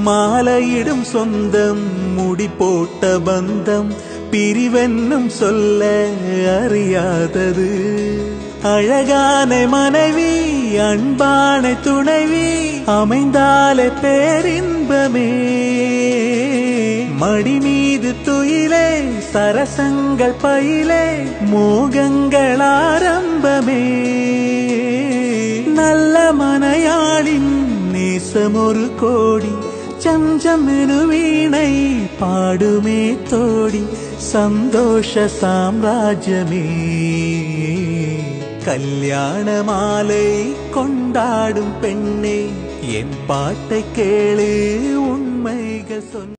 மாலையிடும் சொந்தம் முடி போட்ட பந்தம் பிரிவென்னும் சொல்ல அறியாதது அழகான மனைவி அன்பான துணைவி அமைந்தாலே பேரின்பமே மடி மீது துயிலே சரசங்கள் பயிலே மோகங்கள் ஆரம்பமே நல்ல மனையாளின் நேசம் ஒரு கோடி சஞ்சம் வீணை பாடுமே தோடி சந்தோஷ சாம்ராஜ்யமே கல்யாண மாலை கொண்டாடும் பெண்ணே என் பாட்டை கேளு உண்மைகள் சொன்ன